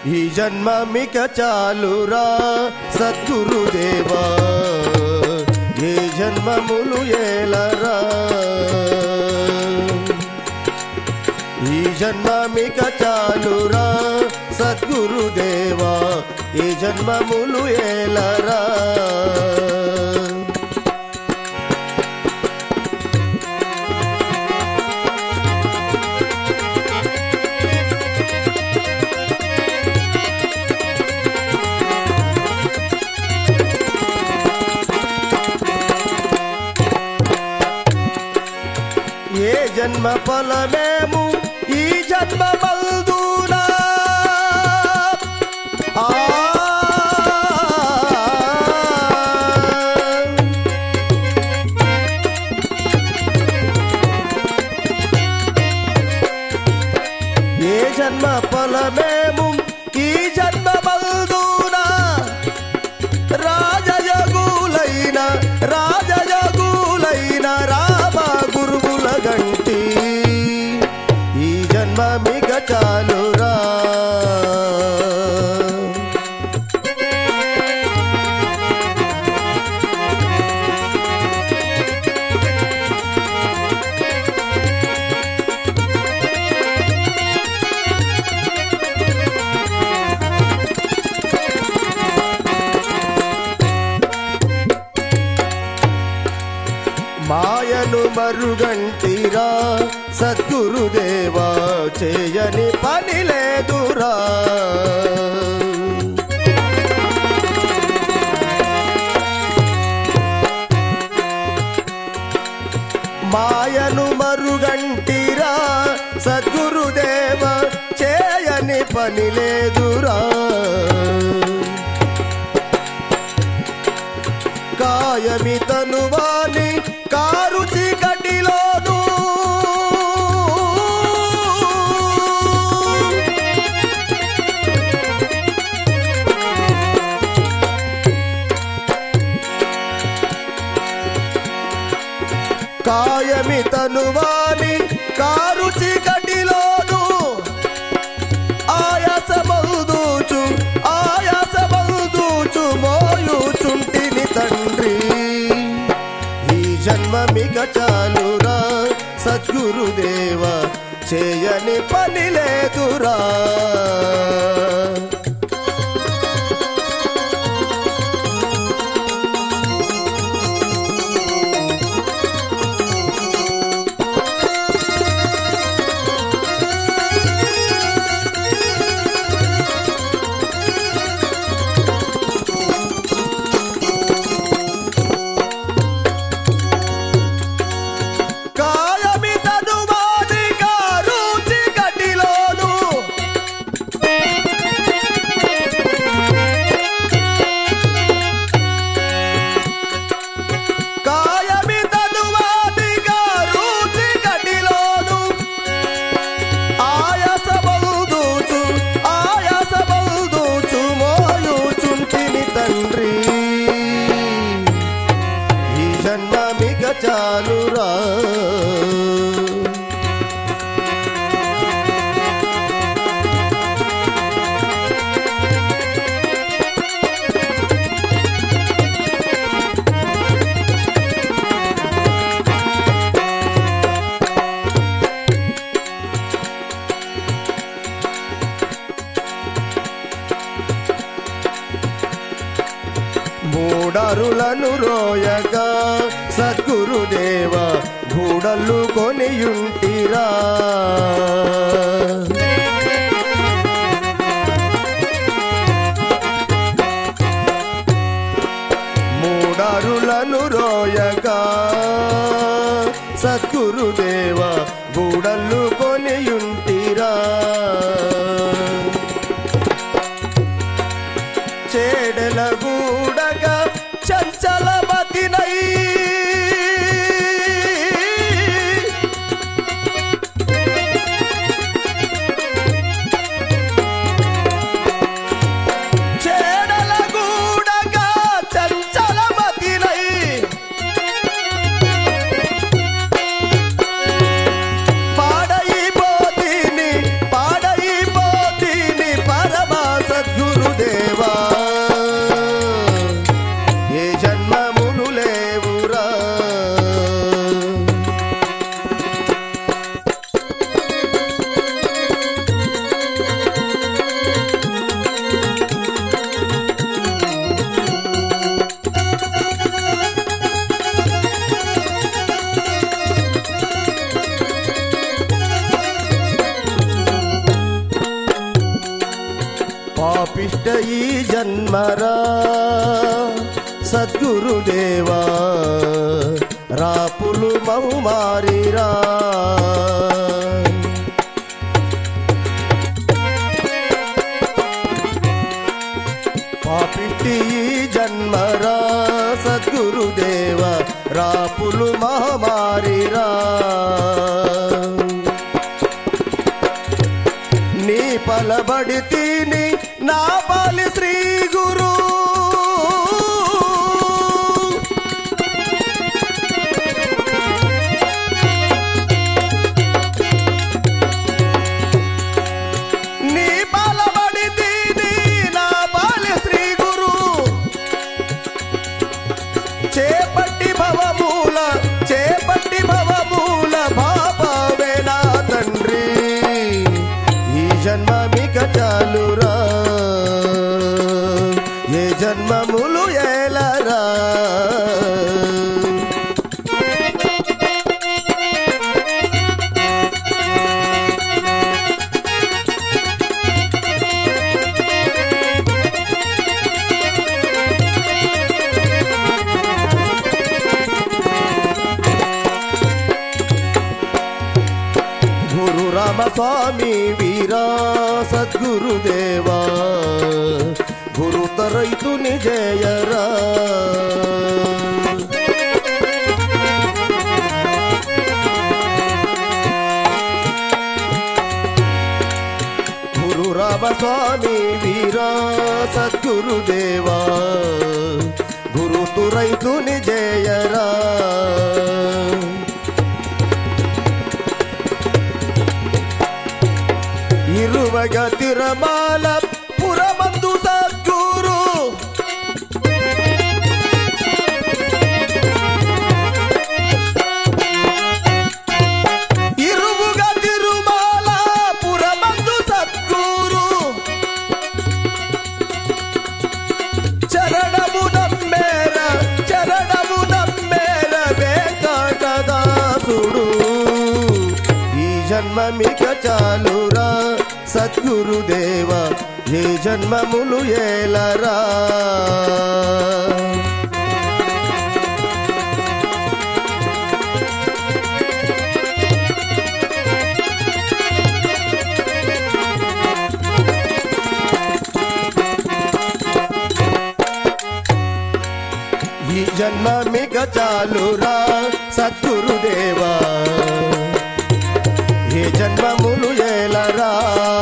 ఈ జన్మ మిక చాలురా సద్గురుదేవా ఏ జన్మములు ఏలరా ఈ జన్మ మిక చాలురా సద్గురుదేవా ఈ జన్మములు ఏలరా ఏ జన్మ ఫలమేము ఈ జన్మ మల్దూనా ఆ ఏ జన్మ ఫలమేము ఈ జన్మ మల్దూనా రాజయోగులైన రాజయోగులైన రామ గురువుల గంటి ఈ జన్మ మిగ చాలురా మాయను మరుగంటిరా సద్గురుదేవా చేయని పని లేదురా మాయను మరుగంటిరా సద్గురుదేవ చేయని పని లేదురా కాయమి తనువాని కారు చీకటిలోను కాయమి తనువాని కారు చీకటిలోను ఆయాసమౌదూచు ఆయాసమౌదూచు మోయుచుంటిని తండ్రి ఈ జన్మ మిగ చాలురా సద్గురుదేవ చేయని పని లేదురా కాయమి తనువాని కారు చీకటిలోను కాయమి తనువాని కారు చీకటిలోను ఆయాసమౌదూచు ఆయాసమౌదూచు మోయుచుంటిని తండ్రి ఈ జన్మ మిగ చాలురా మూడరులను రోయగా సద్గురుదేవ గూడలు కొనియుంటిరా మూడరులను రోయగా సద్గురుదేవ గూడలు కొనియుంటిరా చేడల గూడగా చంచలమతినై పాపిష్ట ఈ జన్మరా సద్గురుదేవా రాపులు మౌమారిరా పాపిష్టి ఈ జన్మరా సద్గురుదేవ రాపులు మహమారిరా నీ పలబడి తిని నా పాలి శ్రీ గురు నీ పలబడి తిని నా పాలి శ్రీ గురు చేపట్టి భవమూల చేపట్టి భవమూల బాబావే నా తండ్రి ఈ జన్మ మిక చాలురా ఏ జన్మములు ఏలరా గురు రామస్వామి వీరా సద్గురుదేవా గురు తరైతు నిజయరా గురు రామస్వామి వీరా సద్గురుదేవా గురు తురైతు నిజయరా ఇరువగ తిరమాల పురమందు సద్గురు ఇరువుగ తిరుమాల పురమందు సద్గురు చరణము నమ్మేర చరణము నమ్మేర వెంకటదాసుడు ఈ జన్మ మిక చాలురా సద్గురుదేవ ఏ జన్మములు ఏలరా ఈ జన్మ మిక చాలురా సద్గురుదేవా ఏ జన్మములు ఏలరా